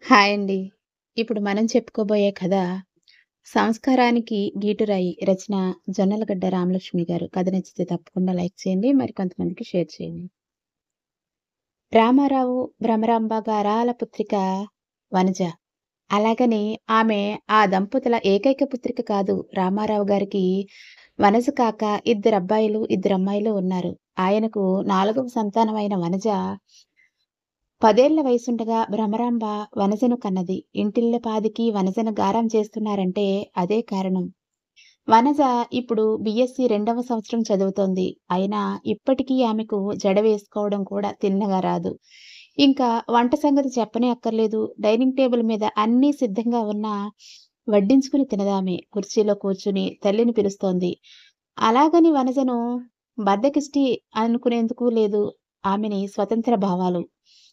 Hi అండి. ఇప్పుడు మనం చెప్పుకోబోయే కథ 'సంస్కారానికి గీటురాయి' రచన జొన్నలగడ్డ రామలక్ష్మి గారు. కథ నచ్చితే తప్పకుండా లైక్ చేయండి. మరికొంతమందికి షేర్ చేయండి. రామారావు, భ్రమరాంబ గారాల పుత్రిక వనజ. అలాగని ఆమె ఆ దంపతుల ఏకైక పుత్రిక కాదు. రామారావు గారికి వనజ కాక ఇద్దరబ్బాయిలు, ఇద్దరమ్మాయిలు ఉన్నారు. ఆయనకు నాలుగవ సంతానమైన వనజ పదేళ్ల వయసుండగా భ్రమరాంబ వనజను కన్నది. ఇంటిల్లపాదికి వనజను గారం చేస్తున్నారంటే అదే కారణం. వనజ ఇప్పుడు బీఎస్సీ రెండవ సంవత్సరం చదువుతోంది. అయినా ఇప్పటికీ ఆమెకు జడ వేసుకోవడం కూడా తిన్నగా రాదు. ఇంకా వంట సంగతి చెప్పనే అక్కర్లేదు. డైనింగ్ టేబుల్ మీద అన్నీ సిద్ధంగా ఉన్నా వడ్డించుకుని తినదామె. కుర్చీలో కూర్చుని తల్లిని పిలుస్తోంది. అలాగని వనజను బద్ధకిష్టి అనుకునేందుకు లేదు. ఆమెని స్వతంత్ర భావాలు.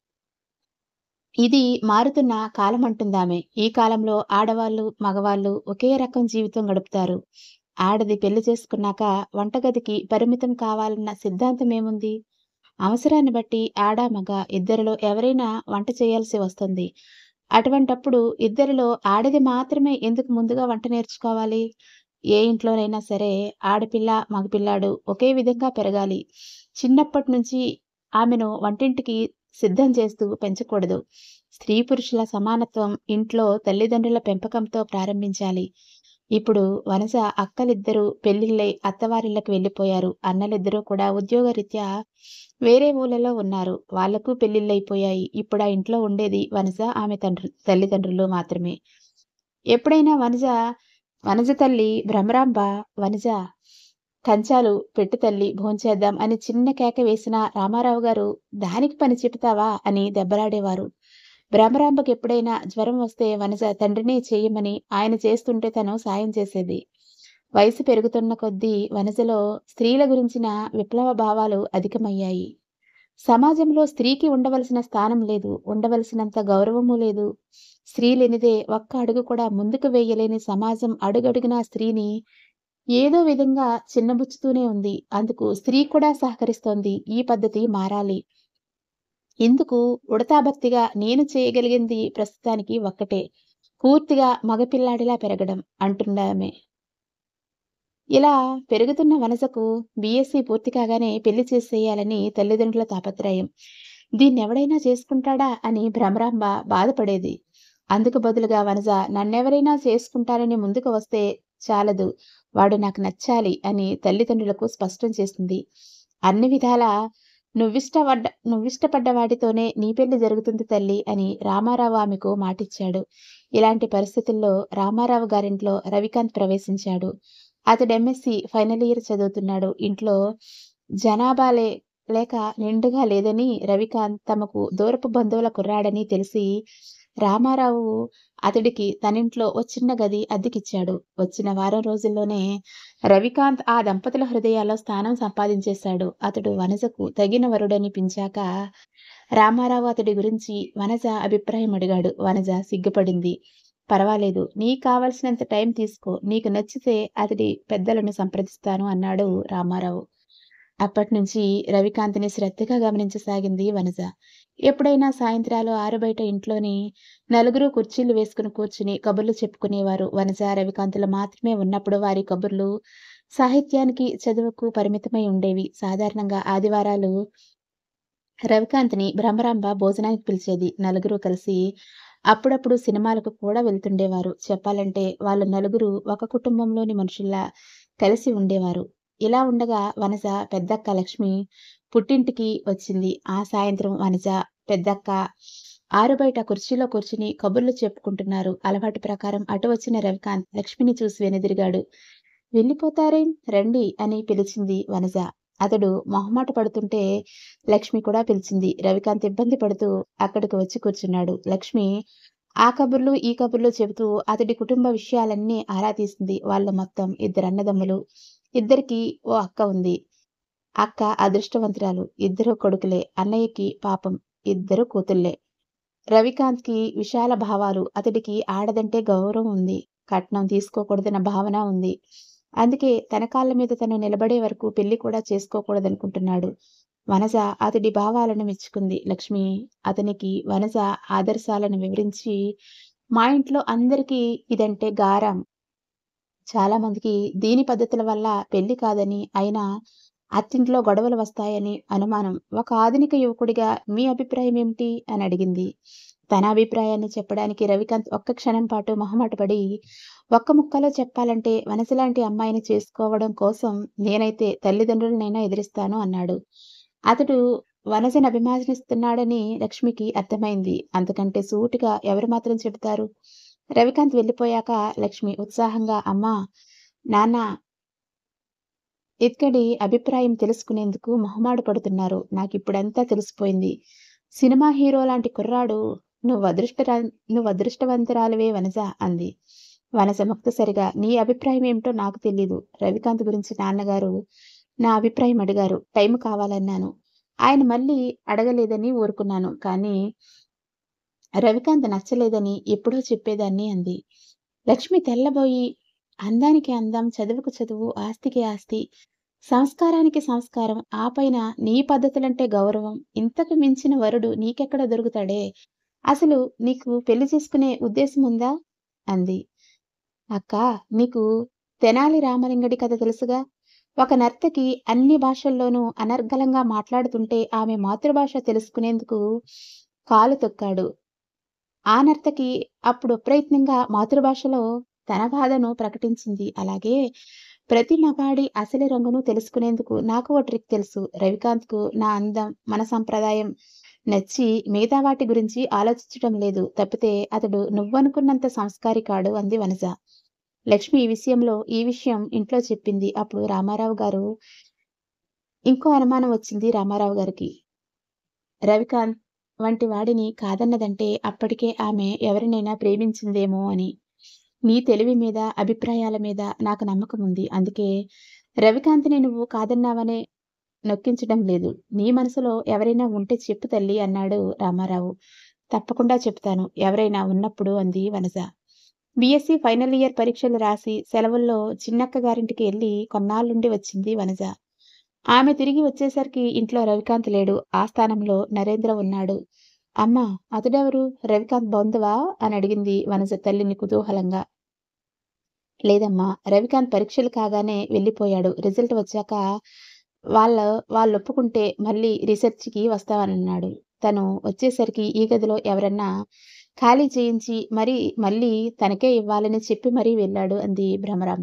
ఇది మారుతున్న కాలమంటుందామె. ఈ కాలంలో ఆడవాళ్ళు, మగవాళ్ళు ఒకే రకం జీవితం గడుపుతారు. ఆడది పెళ్లి చేసుకున్నాక వంటగదికి పరిమితం కావాలన్న సిద్ధాంతమేముంది? అవసరాన్ని బట్టి ఆడా, మగ ఇద్దరిలో ఎవరైనా వంట చేయాల్సి వస్తుంది. అటువంటప్పుడు ఇద్దరిలో ఆడది మాత్రమే ఎందుకు ముందుగా వంట నేర్చుకోవాలి? ఏ ఇంట్లోనైనా సరే ఆడపిల్ల, మగపిల్లాడు ఒకే విధంగా పెరగాలి. చిన్నప్పట్నుంచి ఆమెను వంటింటికి సిద్ధం చేస్తూ పెంచకూడదు. స్త్రీ పురుషుల సమానత్వం ఇంట్లో తల్లిదండ్రుల పెంపకంతో ప్రారంభించాలి. ఇప్పుడు వనజ అక్కలిద్దరూ పెళ్లిళ్లై అత్తవారిళ్లకు వెళ్లిపోయారు. అన్నలిద్దరూ కూడా ఉద్యోగరీత్యా వేరే ఊళ్లలో ఉన్నారు. వాళ్లకూ పెళ్లిళ్లయిపోయాయి. ఇప్పుడా ఇంట్లో ఉండేది వనజ, ఆమె తండ్రు తల్లిదండ్రులు మాత్రమే. ఎప్పుడైనా వనజ వనజ తల్లి భ్రమరాంబ వనజా! కంచాలు పెట్టు తల్లీ భోంచేద్దాం అని చిన్న కేక వేసినా రామారావు గారు దానికి పని చెబుతావా అని దెబ్బలాడేవారు. భ్రమరాంబకెప్పుడైనా జ్వరం వస్తే వనజ తండ్రినే చేయమని ఆయన చేస్తుంటే తను సాయం చేసేది. వయసు పెరుగుతున్న కొద్దీ వనజలో స్త్రీల గురించిన విప్లవ భావాలు అధికమయ్యాయి. సమాజంలో స్త్రీకి ఉండవలసిన స్థానం లేదు. ఉండవలసినంత గౌరవమూ లేదు. స్త్రీ లేనిదే ఒక్క అడుగు కూడా ముందుకు వేయలేని సమాజం అడుగడుగునా స్త్రీని ఏదో విధంగా చిన్నబుచ్చుతూనే ఉంది. అందుకు స్త్రీ కూడా సహకరిస్తోంది. ఈ పద్ధతి మారాలి. ఇందుకు ఉడతాభక్తిగా నేను చేయగలిగింది ప్రస్తుతానికి ఒక్కటే. పూర్తిగా మగపిల్లాడిలా పెరగడం అంటుందామె. ఇలా పెరుగుతున్న వనజకు బీఎస్సీ పూర్తి కాగానే పెళ్లి చేసెయ్యాలని తల్లిదండ్రుల తాపత్రయం. దీన్నెవడైనా చేసుకుంటాడా అని భ్రమరాంబ బాధపడేది. అందుకు బదులుగా వనజ నన్నెవరైనా చేసుకుంటానని ముందుకు వస్తే చాలదు. వాడు నాకు నచ్చాలి అని తల్లిదండ్రులకు స్పష్టం చేసింది. అన్ని విధాలా నువ్విష్టపడ్డ నువ్విష్టపడ్డ వాడితోనే నీ పెళ్లి జరుగుతుంది తల్లీ అని రామారావు ఆమెకు మాటిచ్చాడు. ఇలాంటి పరిస్థితుల్లో రామారావు గారింట్లో రవికాంత్ ప్రవేశించాడు. అతడు ఎంఎస్సీ ఫైనల్ ఇయర్ చదువుతున్నాడు. ఇంట్లో జనాభా లే లేక నిండుగా లేదని రవికాంత్ తమకు దూరపు బంధువుల కుర్రాడని తెలిసి రామారావు అతడికి తనింట్లో ఓ చిన్న గది అద్దెకిచ్చాడు. వచ్చిన వారం రోజుల్లోనే రవికాంత్ ఆ దంపతుల హృదయాల్లో స్థానం సంపాదించేశాడు. అతడు వనజకు తగిన వరుడనిపించాక రామారావు అతడి గురించి వనజ అభిప్రాయం అడిగాడు. వనజ సిగ్గుపడింది. పరవాలేదు. నీకు కావలసినంత టైం తీసుకో. నీకు నచ్చితే అతడి పెద్దలను సంప్రదిస్తాను అన్నాడు రామారావు. అప్పట్నుంచి రవికాంత్‌ని శ్రద్ధగా గమనించసాగింది వనజ. ఎప్పుడైనా సాయంత్రాలు ఆరుబయట ఇంట్లోని నలుగురూ కుర్చీలు వేసుకుని కూర్చుని కబుర్లు చెప్పుకునేవారు. వనజ, రవికాంత్‌లు మాత్రమే ఉన్నప్పుడు వారి కబుర్లు సాహిత్యానికి, చదువుకు పరిమితమై ఉండేవి. సాధారణంగా ఆదివారాలు రవికాంత్‌ని భ్రమరాంబ భోజనానికి పిలిచేది. నలుగురూ కలిసి అప్పుడప్పుడు సినిమాలకు కూడా వెళ్తుండేవారు. చెప్పాలంటే వాళ్ళు నలుగురూ ఒక కుటుంబంలోని మనుషుల్లా కలిసి ఉండేవారు. ఇలా ఉండగా వనజ పెద్దక్క లక్ష్మి పుట్టింటికి వచ్చింది. ఆ సాయంత్రం వనజ, పెద్దక్క ఆరుబయట కుర్చీలో కూర్చుని కబుర్లు చెప్పుకుంటున్నారు. అలవాటు ప్రకారం అటు వచ్చిన రవికాంత్ లక్ష్మిని చూసి వెనుదిరిగాడు. వెళ్ళిపోతారేం రండి అని పిలిచింది వనజ. అతడు మొహమాట పడుతుంటే లక్ష్మి కూడా పిలిచింది. రవికాంత్ ఇబ్బంది పడుతూ అక్కడికి వచ్చి కూర్చున్నాడు. లక్ష్మి ఆ కబుర్లు, ఈ కబుర్లు చెబుతూ అతడి కుటుంబ విషయాలన్నీ ఆరా తీసింది. వాళ్ళు మొత్తం ఇద్దరన్నదమ్ములు. ఇద్దరికీ ఓ అక్క ఉంది. అక్క అదృష్టవంతురాలు. ఇద్దరూ కొడుకులే. అన్నయ్యకి పాపం ఇద్దరు కూతుళ్ళే. రవికాంత్‌కి విశాల భావాలు. అతడికి ఆడదంటే గౌరవం ఉంది. కట్నం తీసుకోకూడదన్న భావన ఉంది. అందుకే తన కాళ్ల మీద తను నిలబడే వరకు పెళ్లి కూడా చేసుకోకూడదనుకుంటున్నాడు. వనజ అతడి భావాలను మెచ్చుకుంది. లక్ష్మి అతనికి వనజ ఆదర్శాలను వివరించి మా ఇంట్లో అందరికీ ఇదంటే గారాం. చాలా మందికి దీని పద్ధతుల వల్ల పెళ్లి కాదని, అయినా అత్తింట్లో గొడవలు వస్తాయని అనుమానం. ఒక ఆధునిక యువకుడిగా మీ అభిప్రాయమేమిటి? అని అడిగింది. తన అభిప్రాయాన్ని చెప్పడానికి రవికాంత్ ఒక్క క్షణం పాటు మొహమాటపడి, ఒక్క ముక్కలో చెప్పాలంటే వనజలాంటి అమ్మాయిని చేసుకోవడం కోసం నేనైతే తల్లిదండ్రులనైనా ఎదిరిస్తాను అన్నాడు. అతడు వనజను అభిమానిస్తున్నాడని లక్ష్మికి అర్థమైంది. అంతకంటే సూటిగా ఎవరు మాత్రం చెబుతారు? రవికాంత్ వెళ్ళిపోయాక లక్ష్మి ఉత్సాహంగా అమ్మా, నాన్న ఇక్కడి అభిప్రాయం తెలుసుకునేందుకు మొహమాట పడుతున్నారు. నాకిప్పుడంతా తెలిసిపోయింది. సినిమా హీరో లాంటి కుర్రాడు నువ్వదృష్టరా నువ్వదృష్టవంతురాలివే వనజ అంది. వనజ ముక్తసరిగా నీ అభిప్రాయం ఏమిటో నాకు తెలీదు. రవికాంత్ గురించి నాన్నగారు నా అభిప్రాయం అడిగారు. టైము కావాలన్నాను. ఆయన మళ్ళీ అడగలేదని ఊరుకున్నాను. కానీ రవికాంత్ నచ్చలేదని ఎప్పుడో చెప్పేదాన్ని అంది. లక్ష్మి తెల్లబోయి అందానికి అందం, చదువుకు చదువు, ఆస్తికి ఆస్తి, సంస్కారానికి సంస్కారం, ఆ పైన నీ పద్ధతులంటే గౌరవం, ఇంతకు మించిన వరుడు నీకెక్కడ దొరుకుతాడే? అసలు నీకు పెళ్లి చేసుకునే ఉద్దేశముందా? అంది. అక్కా, నీకు తెనాలి రామలింగడి కథ తెలుసుగా? ఒక నర్తకి అన్ని భాషల్లోనూ అనర్గళంగా మాట్లాడుతుంటే ఆమె మాతృభాష తెలుసుకునేందుకు కాలు తొక్కాడు. ఆ నర్తకి అప్పుడు అప్రయత్నంగా మాతృభాషలో తన బాధను ప్రకటించింది. అలాగే ప్రతి మగాడి అసలు రంగును తెలుసుకునేందుకు నాకు ఓ ట్రిక్ తెలుసు. రవికాంత్‌కు నా అందం, మన సంప్రదాయం నచ్చి మిగతా వాటి గురించి ఆలోచించటం లేదు. తప్పితే అతడు నువ్వనుకున్నంత సంస్కారి కాడు అంది వనజ. లక్ష్మి ఈ విషయంలో ఈ విషయం ఇంట్లో చెప్పింది. అప్పుడు రామారావు గారు ఇంకో అనుమానం వచ్చింది రామారావు గారికి. రవికాంత్ వంటి వాడిని కాదన్నదంటే అప్పటికే ఆమె ఎవరినైనా ప్రేమించిందేమో అని. నీ తెలివి మీద, అభిప్రాయాల మీద నాకు నమ్మకముంది. అందుకే రవికాంత్‌ని నువ్వు కాదన్నావనే నొక్కించడం లేదు. నీ మనసులో ఎవరైనా ఉంటే చెప్పు తల్లీ అన్నాడు రామారావు. తప్పకుండా చెప్తాను. ఎవరైనా ఉన్నప్పుడు అంది వనజ. బీఎస్సీ ఫైనల్ ఇయర్ పరీక్షలు రాసి సెలవుల్లో చిన్నక్క గారింటికి ఎళ్లి కొన్నాళ్లుండి వచ్చింది వనజ. ఆమె తిరిగి వచ్చేసరికి ఇంట్లో రవికాంత్ లేడు. ఆ స్థానంలో నరేంద్ర ఉన్నాడు. అమ్మా, అతడెవరు? రవికాంత్ బంధువా? అని అడిగింది వనజ తల్లిని కుతూహలంగా. లేదమ్మా, రవికాంత్ పరీక్షలు కాగానే వెళ్ళిపోయాడు. రిజల్ట్ వచ్చాక వాళ్ళ వాళ్ళొప్పుకుంటే మళ్ళీ రీసెర్చ్‌కి వస్తానన్నాడు. తను వచ్చేసరికి ఈ గదిలో ఎవరన్నా ఖాళీ చేయించి మరీ మళ్ళీ తనకే ఇవ్వాలని చెప్పి మరీ వెళ్ళాడు అంది భ్రమరాంబ.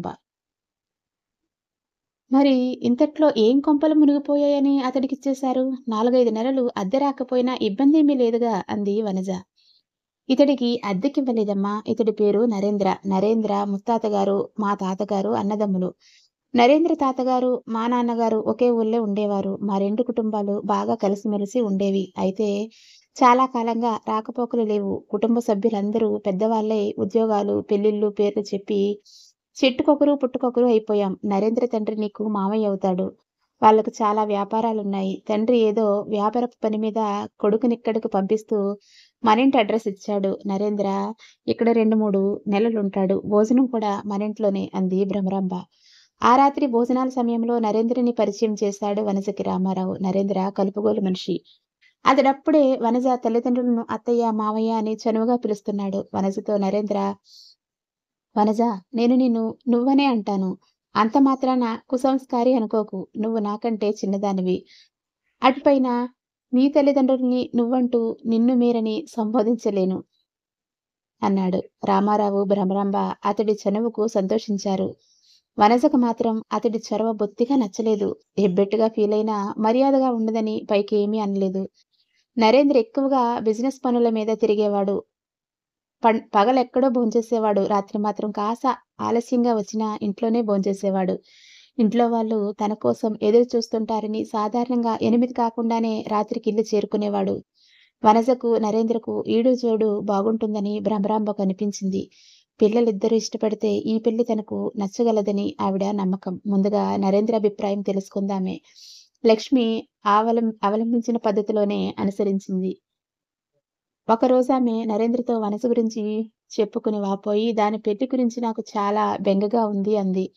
మరి ఇంతట్లో ఏం కొంపలు మునిగిపోయాయని అతడికిచ్చేశారు? నాలుగైదు నెలలు అద్దె రాకపోయినా ఇబ్బందేమీ లేదుగా అంది వనజ. ఇతడికి అద్దెకివ్వలేదమ్మా. ఇతడి పేరు నరేంద్ర. నరేంద్ర ముత్తాతగారు, మా తాతగారు అన్నదమ్ములు. నరేంద్ర తాతగారు, మా నాన్నగారు ఒకే ఊళ్ళో ఉండేవారు. మా రెండు కుటుంబాలు బాగా కలిసిమెలిసి ఉండేవి. అయితే చాలా కాలంగా రాకపోకలు లేవు. కుటుంబ సభ్యులందరూ పెద్దవాళ్ళై ఉద్యోగాలు, పెళ్ళిళ్ళు పేర్లు చెప్పి చెట్టుకొకరు పుట్టుకొకరు అయిపోయాం. నరేంద్ర తండ్రి నీకు మామయ్య అవుతాడు. వాళ్ళకు చాలా వ్యాపారాలున్నాయి. తండ్రి ఏదో వ్యాపారపు పని మీద కొడుకునిక్కడకు పంపిస్తూ మనింటి అడ్రస్ ఇచ్చాడు. నరేంద్ర ఇక్కడ రెండు మూడు నెలలుంటాడు. భోజనం కూడా మనింట్లోనే అంది భ్రమరాంబ. ఆ రాత్రి భోజనాల సమయంలో నరేంద్రని పరిచయం చేశాడు వనజకి రామారావు. నరేంద్ర కలుపుగోలు మనిషి. అతడప్పుడే వనజ తల్లిదండ్రులను అత్తయ్య, మావయ్య అని చనువుగా పిలుస్తున్నాడు. వనజతో నరేంద్ర వనజ, నేను నిన్ను నువ్వనే అంటాను. అంత మాత్రాన కుసంస్కారి అనుకోకు. నువ్వు నాకంటే చిన్నదానివి. అటుపైన నీ తల్లిదండ్రుల్ని నువ్వంటూ నిన్ను మీరని సంబోధించలేను అన్నాడు. రామారావు, భ్రమరాంబ అతడి చనువుకు సంతోషించారు. వనజకు మాత్రం అతడి చొరవ బొత్తిగా నచ్చలేదు. ఎబ్బెట్టుగా ఫీలైనా మర్యాదగా ఉండదని పైకి ఏమీ అనలేదు. నరేంద్ర ఎక్కువగా బిజినెస్ పనుల మీద తిరిగేవాడు. పన్ పగలెక్కడో భోంచేసేవాడు. రాత్రి మాత్రం కాస్త ఆలస్యంగా వచ్చినా ఇంట్లోనే భోంచేసేవాడు. ఇంట్లో వాళ్ళు తన కోసం ఎదురు చూస్తుంటారని సాధారణంగా ఎనిమిది కాకుండానే రాత్రికి ఇల్లు చేరుకునేవాడు. వనజకు, నరేంద్రకు ఈడు జోడు బాగుంటుందని భ్రమరాంబకు అనిపించింది. పిల్లలిద్దరూ ఇష్టపడితే ఈ పెళ్లి తనకు నచ్చగలదని ఆవిడ నమ్మకం. ముందుగా నరేంద్ర అభిప్రాయం తెలుసుకుందామె. లక్ష్మి అవలం అవలంబించిన పద్ధతిలోనే అనుసరించింది. ఒకరోజామె నరేంద్రతో వనజ గురించి చెప్పుకుని వాపోయి, దాని పెళ్లి గురించి నాకు చాలా బెంగగా ఉంది అంది.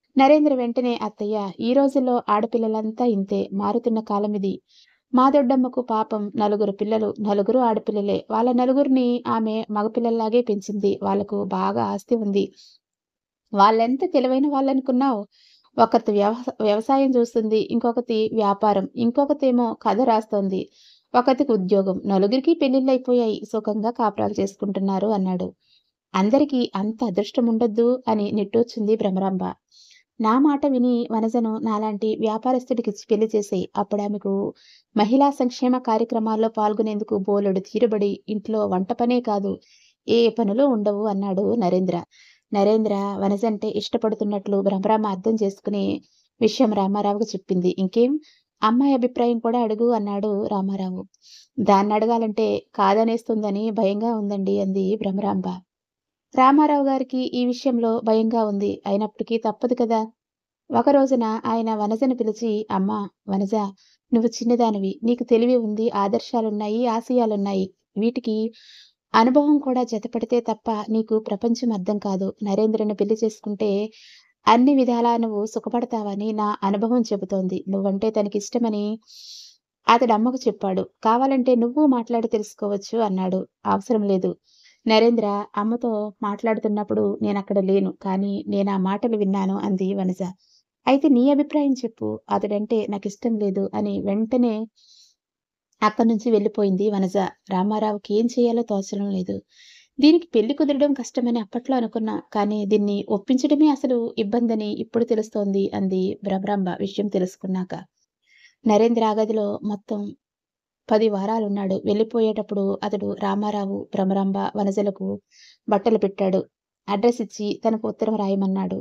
నరేంద్ర వెంటనే అత్తయ్య ఈ రోజుల్లో ఆడపిల్లలంతా ఇంతే మారుతున్న కాలం ఇది మా దొడ్డమ్మకు పాపం నలుగురు పిల్లలు నలుగురు ఆడపిల్లలే వాళ్ళ నలుగురిని ఆమె మగపిల్లల్లాగే పెంచింది వాళ్లకు బాగా ఆస్తి ఉంది వాళ్ళెంత తెలివైన వాళ్ళనుకున్నావు ఒకటి వ్యవస వ్యవసాయం చూస్తుంది ఇంకొకటి వ్యాపారం ఇంకొకతేమో కథ రాస్తోంది ఒకతికి ఉద్యోగం నలుగురికి పెళ్లిళ్ళైపోయాయి సుఖంగా కాపురాలు చేసుకుంటున్నారు అన్నాడు అందరికీ అంత అదృష్టం ఉండొద్దు అని నిట్టూర్చింది భ్రమరాంబ నా మాట విని వనజను నాలాంటి వ్యాపారస్తుడికిచ్చి పెళ్లి చేసేయి అప్పుడు ఆమెకు మహిళా సంక్షేమ కార్యక్రమాల్లో పాల్గొనేందుకు బోలెడు తీరుబడి ఇంట్లో వంట పనే కాదు ఏ పనులు ఉండవు అన్నాడు నరేంద్ర నరేంద్ర వనజంటే ఇష్టపడుతున్నట్లు భ్రమరామ అర్థం చేసుకుని విషయం రామారావుకు చెప్పింది ఇంకేం అమ్మాయి అభిప్రాయం కూడా అడుగు అన్నాడు రామారావు దాన్ని అడగాలంటే కాదనేస్తుందని భయంగా ఉందండి అంది భ్రమరాంబ రామారావు గారికి ఈ విషయంలో భయంగా ఉంది అయినప్పటికీ తప్పదు కదా ఒక రోజున ఆయన వనజను పిలిచి అమ్మా వనజ నువ్వు చిన్నదానివి నీకు తెలివి ఉంది ఆదర్శాలున్నాయి ఆశయాలున్నాయి వీటికి అనుభవం కూడా జతపడితే తప్ప నీకు ప్రపంచం అర్థం కాదు నరేంద్రను పెళ్లి చేసుకుంటే అన్ని విధాలా నువ్వు సుఖపడతావని నా అనుభవం చెబుతోంది నువ్వంటే తనకిష్టమని అతడు అమ్మకు చెప్పాడు కావాలంటే నువ్వు మాట్లాడి తెలుసుకోవచ్చు అన్నాడు అవసరం లేదు నరేంద్ర అమ్మతో మాట్లాడుతున్నప్పుడు నేనక్కడ లేను కానీ నేను ఆ మాటలు విన్నాను అంది వనజ అయితే నీ అభిప్రాయం చెప్పు అతడంటే నాకు ఇష్టం లేదు అని వెంటనే అక్కడి నుంచి వెళ్ళిపోయింది వనజ రామారావుకి ఏం చేయాలో తోచడం లేదు దీనికి పెళ్లి కుదరడం కష్టమని అప్పట్లో అనుకున్నా కానీ దీన్ని ఒప్పించడమే అసలు ఇబ్బందని ఇప్పుడు తెలుస్తోంది అంది భ్రమరాంబ విషయం తెలుసుకున్నాక నరేంద్ర ఆ గదిలో మొత్తం పది వారాలున్నాడు వెళ్ళిపోయేటప్పుడు అతడు రామారావు భ్రమరాంబ వనజలకు బట్టలు పెట్టాడు అడ్రస్ ఇచ్చి తనకు ఉత్తరం రాయమన్నాడు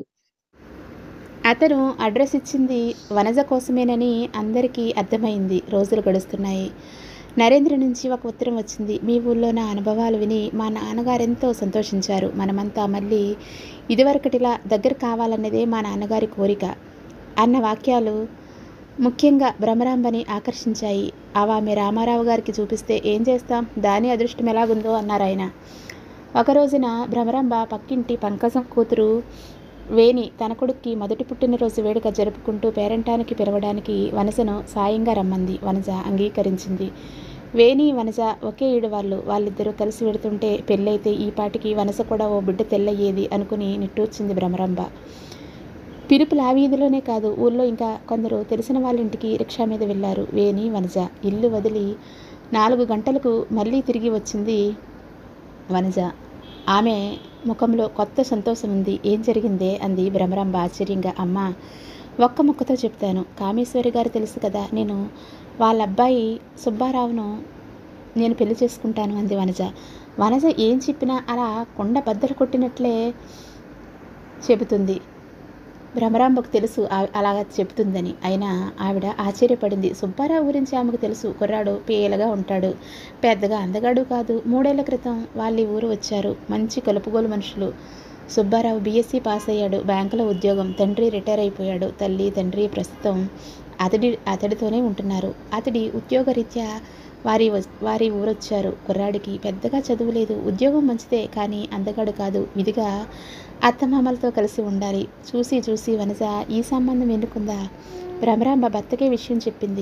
అతను అడ్రస్ ఇచ్చింది వనజ కోసమేనని అందరికీ అర్థమైంది రోజులు గడుస్తున్నాయి నరేంద్ర నుంచి ఒక ఉత్తరం వచ్చింది మీ ఊళ్ళో నా అనుభవాలు విని మా నాన్నగారు ఎంతో సంతోషించారు మనమంతా మళ్ళీ ఇదివరకటిలా దగ్గర కావాలన్నదే మా నాన్నగారి కోరిక అన్న వాక్యాలు ముఖ్యంగా భ్రమరాంబని ఆకర్షించాయి అవి ఆమె రామారావు గారికి చూపిస్తే ఏం చేస్తాం దాని అదృష్టం ఎలాగుందో అన్నారు ఆయన ఒక రోజున భ్రమరాంబ పక్కింటి పంకజం కూతురు వేణి తన కొడుక్కి మొదటి పుట్టినరోజు వేడుక జరుపుకుంటూ పేరంటానికి పిలవడానికి వనజను సాయంగా రమ్మంది వనజ అంగీకరించింది వేణి వనజ ఒకే ఈడు వాళ్ళు వాళ్ళిద్దరూ కలిసి వెడుతుంటే పెళ్ళైతే ఈ పాటికి వనజ కూడా ఓ బిడ్డ తెల్లయ్యేది అనుకుని నిట్టూర్చింది భ్రమరాంబ పిలుపులు ఆ వీధిలోనే కాదు ఊళ్ళో ఇంకా కొందరు తెలిసిన వాళ్ళ ఇంటికి రిక్షా మీద వెళ్ళారు వేణి వనజ ఇల్లు వదిలి నాలుగు గంటలకు మళ్ళీ తిరిగి వచ్చింది వనజ ఆమె ముఖంలో కొత్త సంతోషం ఉంది ఏం జరిగిందే అంది భ్రమరాంబ ఆశ్చర్యంగా అమ్మా ఒక్క ముక్కతో చెప్తాను కామేశ్వరి గారు తెలుసు కదా నేను వాళ్ళ అబ్బాయి సుబ్బారావును నేను పెళ్లి చేసుకుంటాను అంది వనజ వనజ ఏం చెప్పినా అలా కొండ బద్దలు కొట్టినట్లే చెబుతుంది భ్రమరాంబకు తెలుసు ఆ- అలాగా చెబుతుందని అయినా ఆవిడ ఆశ్చర్యపడింది సుబ్బారావు గురించి ఆమెకు తెలుసు కుర్రాడు పేలగా ఉంటాడు పెద్దగా అందగాడు కాదు మూడేళ్ల క్రితం వాళ్ళ ఈ ఊరు వచ్చారు మంచి కలుపుగోలు మనుషులు సుబ్బారావు బీఎస్సీ పాస్ అయ్యాడు బ్యాంకులో ఉద్యోగం తండ్రి రిటైర్ అయిపోయాడు తల్లి తండ్రి ప్రస్తుతం అతడి అతడితోనే ఉంటున్నారు అతడి ఉద్యోగరీత్యా వారి వస్- వారి ఊరొచ్చారు కుర్రాడికి పెద్దగా చదువు లేదు ఉద్యోగం మంచిదే కానీ అందగాడు కాదు విధిగా అత్తమామలతో కలిసి ఉండాలి చూసి చూసి వనజ ఈ సంబంధం ఎన్నుకుందా భ్రమరాంబ భర్తకే విషయం చెప్పింది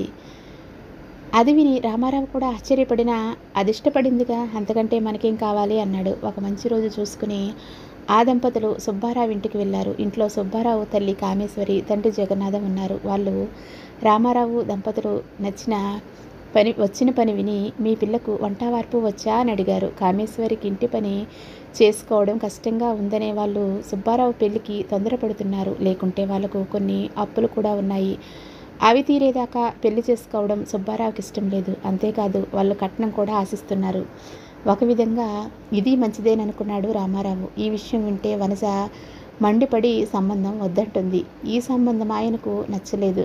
అది విని రామారావు కూడా ఆశ్చర్యపడినా అదిష్టపడిందిగా అంతకంటే మనకేం కావాలి అన్నాడు ఒక మంచి రోజు చూసుకుని ఆ దంపతులు సుబ్బారావు ఇంటికి వెళ్ళారు ఇంట్లో సుబ్బారావు తల్లి కామేశ్వరి తండ్రి జగన్నాథం ఉన్నారు వాళ్ళు రామారావు దంపతులు నచ్చిన పని వచ్చిన పని విని మీ పిల్లకు వంట వార్పు వచ్చా అని అడిగారు కామేశ్వరికి ఇంటి పని చేసుకోవడం కష్టంగా ఉందనే వాళ్ళు సుబ్బారావు పెళ్లికి తొందరపడుతున్నారు లేకుంటే వాళ్ళకు కొన్ని అప్పులు కూడా ఉన్నాయి అవి తీరేదాకా పెళ్లి చేసుకోవడం సుబ్బారావుకి ఇష్టం లేదు అంతేకాదు వాళ్ళు కట్నం కూడా ఆశిస్తున్నారు ఒక విధంగా ఇది మంచిదేననుకున్నాడు రామారావు ఈ విషయం వింటే వనజ మండిపడి సంబంధం వద్దంటుంది ఈ సంబంధం ఆయనకు నచ్చలేదు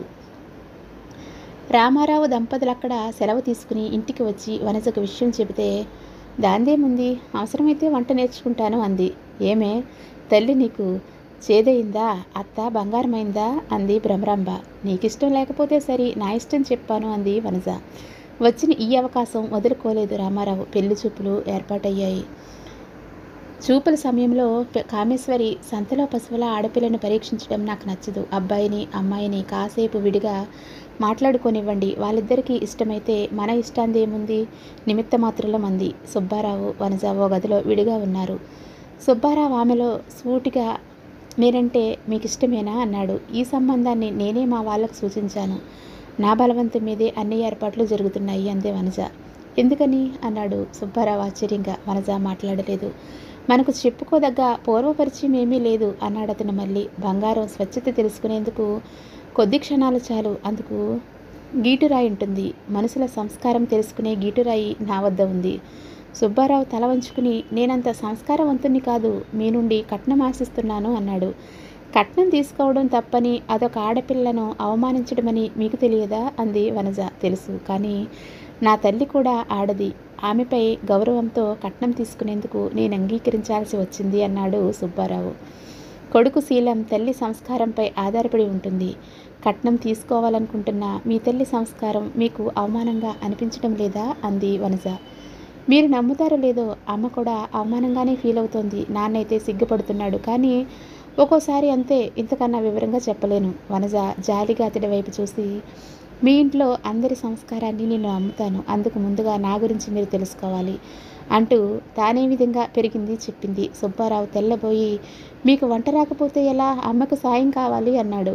రామారావు దంపతులు అక్కడ సెలవు తీసుకుని ఇంటికి వచ్చి వనజకు విషయం చెబితే దాందేముంది అవసరమైతే వంట నేర్చుకుంటాను అంది ఏమే తల్లి నీకు చేదయిందా అత్త బంగారమైందా అంది భ్రమరాంబ నీకిష్టం లేకపోతే సరి నా ఇష్టం చెప్పాను అంది వనజ వచ్చిన ఈ అవకాశం వదులుకోలేదు రామారావు పెళ్లి చూపులు ఏర్పాటయ్యాయి చూపుల సమయంలో పె- కామేశ్వరి సంతలో పశువుల ఆడపిల్లను పరీక్షించడం నాకు నచ్చదు అబ్బాయిని అమ్మాయిని కాసేపు విడిగా మాట్లాడుకోనివ్వండి వాళ్ళిద్దరికీ ఇష్టమైతే మన ఇష్టాంది ఏముంది నిమిత్త మాత్రలో మంది సుబ్బారావు వనజ ఓ గదిలో విడిగా ఉన్నారు సుబ్బారావు ఆమెలో సూటిగా మీరంటే మీకు ఇష్టమేనా అన్నాడు ఈ సంబంధాన్ని నేనే మా వాళ్ళకు సూచించాను నా బలవంతం మీదే అన్ని ఏర్పాట్లు జరుగుతున్నాయి అందే వనజ ఎందుకని అన్నాడు సుబ్బారావు ఆశ్చర్యంగా వనజ మాట్లాడలేదు మనకు చెప్పుకోదగ్గ పూర్వపరిచయం ఏమీ లేదు అన్నాడు అతను మళ్ళీ బంగారం స్వచ్ఛత తెలుసుకునేందుకు కొద్ది క్షణాలు చాలు అందుకు గీటురాయి ఉంటుంది మనుషుల సంస్కారం తెలుసుకునే గీటురాయి నా వద్ద ఉంది సుబ్బారావు తల వంచుకుని నేనంత సంస్కారవంతుణ్ణి కాదు మీ నుండి కట్నం ఆశిస్తున్నాను అన్నాడు కట్నం తీసుకోవడం తప్పని అదొక ఆడపిల్లను అవమానించడమని మీకు తెలియదా అంది వనజ తెలుసు కానీ నా తల్లి కూడా ఆడది ఆమెపై గౌరవంతో కట్నం తీసుకునేందుకు నేను అంగీకరించాల్సి వచ్చింది అన్నాడు సుబ్బారావు కొడుకు శీలం తల్లి సంస్కారంపై ఆధారపడి ఉంటుంది కట్నం తీసుకోవాలనుకుంటున్న మీ తల్లి సంస్కారం మీకు అవమానంగా అనిపించడం లేదా అంది వనజ మీరు నమ్ముతారో లేదో అమ్మ కూడా అవమానంగానే ఫీల్ అవుతోంది నాన్నైతే సిగ్గుపడుతున్నాడు కానీ ఒక్కోసారి అంతే ఇంతకన్నా వివరంగా చెప్పలేను వనజ జాలిగా అతడి వైపు చూసి మీ ఇంట్లో అందరి సంస్కారాన్ని నేను నమ్ముతాను అందుకు ముందుగా నా గురించి మీరు తెలుసుకోవాలి అంటూ తానే విధంగా పెరిగింది చెప్పింది సుబ్బారావు తెల్లబోయి మీకు వంట రాకపోతే ఎలా అమ్మకు సాయం కావాలి అన్నాడు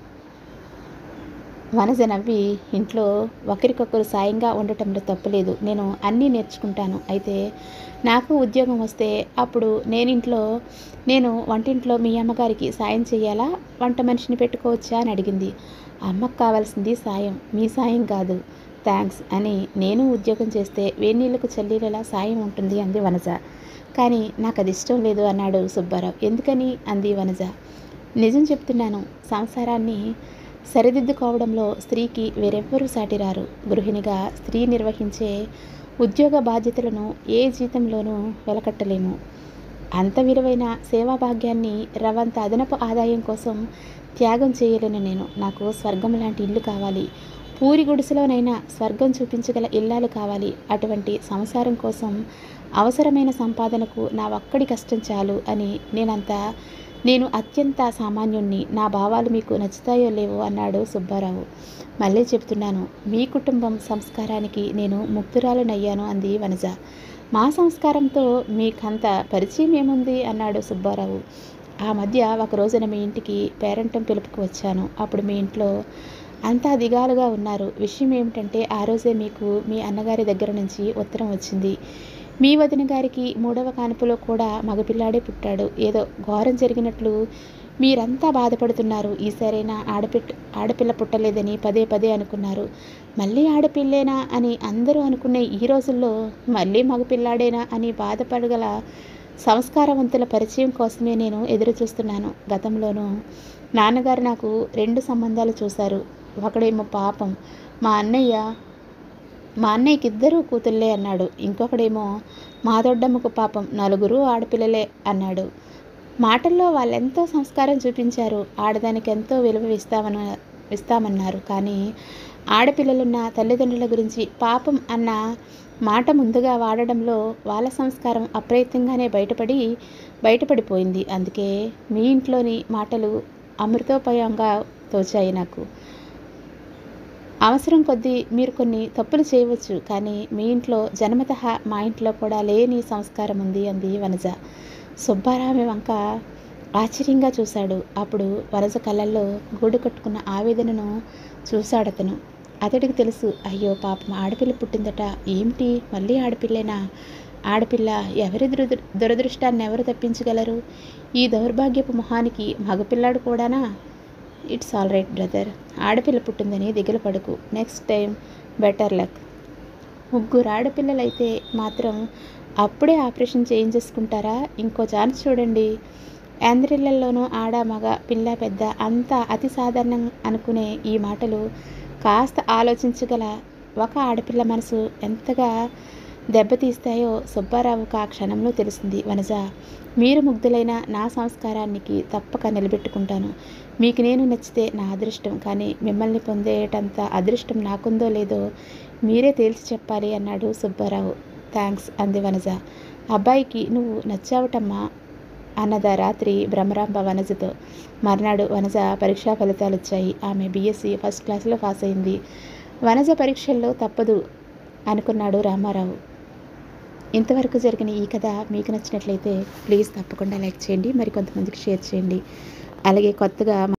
వనజ నవ్వి ఇంట్లో ఒకరికొకరు సాయంగా ఉండటంలో తప్పులేదు నేను అన్నీ నేర్చుకుంటాను అయితే నాకు ఉద్యోగం వస్తే అప్పుడు నేనింట్లో నేను వంటింట్లో మీ అమ్మగారికి సాయం చేయాలా వంట మనిషిని పెట్టుకోవచ్చా అని అడిగింది అమ్మకు కావాల్సింది సాయం మీ సాయం కాదు థ్యాంక్స్ అని నేను ఉద్యోగం చేస్తే వేణీళ్ళకు చల్లీలలా సాయం ఉంటుంది అంది వనజ కానీ నాకు అది ఇష్టం లేదు అన్నాడు సుబ్బారావు ఎందుకని అంది వనజ నిజం చెప్తున్నాను సంసారాన్ని సరిదిద్దుకోవడంలో స్త్రీకి వేరెవ్వరూ సాటిరారు గృహిణిగా స్త్రీ నిర్వహించే ఉద్యోగ బాధ్యతలను ఏ జీతంలోనూ వెలకట్టలేము అంత విలువైన సేవా భాగ్యాన్ని రవంత అదనపు ఆదాయం కోసం త్యాగం చేయలేను నేను నాకు స్వర్గం లాంటి ఇల్లు కావాలి పూరి గుడిసెలోనైనా స్వర్గం చూపించగల ఇల్లాలు కావాలి అటువంటి సంసారం కోసం అవసరమైన సంపాదనకు నా ఒక్కడి కష్టం చాలు అని నేనంతా నేను అత్యంత సామాన్యుణ్ణి నా భావాలు మీకు నచ్చుతాయో లేవో అన్నాడు సుబ్బారావు మళ్ళీ చెప్తున్నాను మీ కుటుంబం సంస్కారానికి నేను ముక్తురాలనయ్యాను అంది వనజ మా సంస్కారంతో మీకంత పరిచయం ఏముంది అన్నాడు సుబ్బారావు ఆ మధ్య ఒక రోజున మీ ఇంటికి పేరంటం పిలుపుకి వచ్చాను అప్పుడు మీ ఇంట్లో అంతా దిగాలుగా ఉన్నారు విషయం ఏమిటంటే ఆ రోజే మీకు మీ అన్నగారి దగ్గర నుంచి ఉత్తరం వచ్చింది మీ వదిన గారికి మూడవ కానుపులో కూడా మగపిల్లాడే పుట్టాడు ఏదో ఘోరం జరిగినట్లు మీరంతా బాధపడుతున్నారు ఈసారైనా ఆడపిట్ ఆడపిల్ల పుట్టలేదని పదే పదే అనుకున్నారు మళ్ళీ ఆడపిల్లేనా అని అందరూ అనుకునే ఈ రోజుల్లో మళ్ళీ మగపిల్లాడేనా అని బాధపడగల సంస్కారవంతుల పరిచయం కోసమే నేను ఎదురు చూస్తున్నాను గతంలోనూ నాన్నగారు నాకు రెండు సంబంధాలు చూశారు ఒకడేమో పాపం మా అన్నయ్య మా అన్నయ్యకి ఇద్దరు కూతుళ్ళే అన్నాడు ఇంకొకడేమో మా దొడ్డమ్మకు పాపం నలుగురు ఆడపిల్లలే అన్నాడు మాటల్లో వాళ్ళెంతో సంస్కారం చూపించారు ఆడదానికి ఎంతో విలువ ఇస్తామన ఇస్తామన్నారు కానీ ఆడపిల్లలున్న తల్లిదండ్రుల గురించి పాపం అన్న మాట ముందుగా వాడడంలో వాళ్ళ సంస్కారం అప్రయత్నంగానే బయటపడి బయటపడిపోయింది అందుకే మీ ఇంట్లోని మాటలు అమృతోపయంగా తోచాయి నాకు అవసరం కొద్దీ మీరు కొన్ని తప్పులు చేయవచ్చు కానీ మీ ఇంట్లో జన్మతః మా ఇంట్లో కూడా లేని సంస్కారం ఉంది అంది వనజ సుబ్బారామి వంక ఆశ్చర్యంగా చూశాడు అప్పుడు వనజ కళ్ళల్లో గూడు కట్టుకున్న ఆవేదనను చూశాడతను అతడికి తెలుసు అయ్యో పాపం ఆడపిల్ల పుట్టిందట ఏమిటి మళ్ళీ ఆడపిల్లేనా ఆడపిల్ల ఎవరి దురదృ దురదృష్టాన్ని ఎవరు తప్పించగలరు ఈ దౌర్భాగ్యపు మొహానికి మగపిల్లాడు కూడానా ఇట్స్ ఆల్ రైట్ బ్రదర్ ఆడపిల్ల పుట్టిందని దిగులు పడుకు నెక్స్ట్ టైం బెటర్ లక్ ముగ్గురు ఆడపిల్లలైతే మాత్రం అప్పుడే ఆపరేషన్ చేయించేసుకుంటారా ఇంకో ఛాన్స్ చూడండి అందరిళ్లలోనూ ఆడ మగ పిల్ల పెద్ద అంతా అతి సాధారణం అనుకునే ఈ మాటలు కాస్త ఆలోచించగల ఒక ఆడపిల్ల మనసు ఎంతగా దెబ్బతీస్తాయో సుబ్బారావుకు ఆ క్షణంలో తెలిసింది వనజ మీరు ముగ్ధులైన నా సంస్కారానికి తప్పక నిలబెట్టుకుంటాను మీకు నేను నచ్చితే నా అదృష్టం కానీ మిమ్మల్ని పొందేటంత అదృష్టం నాకుందో లేదో మీరే తేల్చి చెప్పాలి అన్నాడు సుబ్బారావు థ్యాంక్స్ అంది వనజ అబ్బాయికి నువ్వు నచ్చావటమ్మా అన్నదా రాత్రి భ్రమరాంబ వనజతో మర్నాడు వనజ పరీక్షా ఫలితాలు వచ్చాయి ఆమె బీఎస్సీ ఫస్ట్ క్లాస్లో పాస్ అయింది వనజ పరీక్షల్లో తప్పదు అనుకున్నాడు రామారావు ఇంతవరకు జరిగిన ఈ కథ మీకు నచ్చినట్లయితే ప్లీజ్ తప్పకుండా లైక్ చేయండి మరి కొంతమందికి షేర్ చేయండి అలాగే కొత్తగా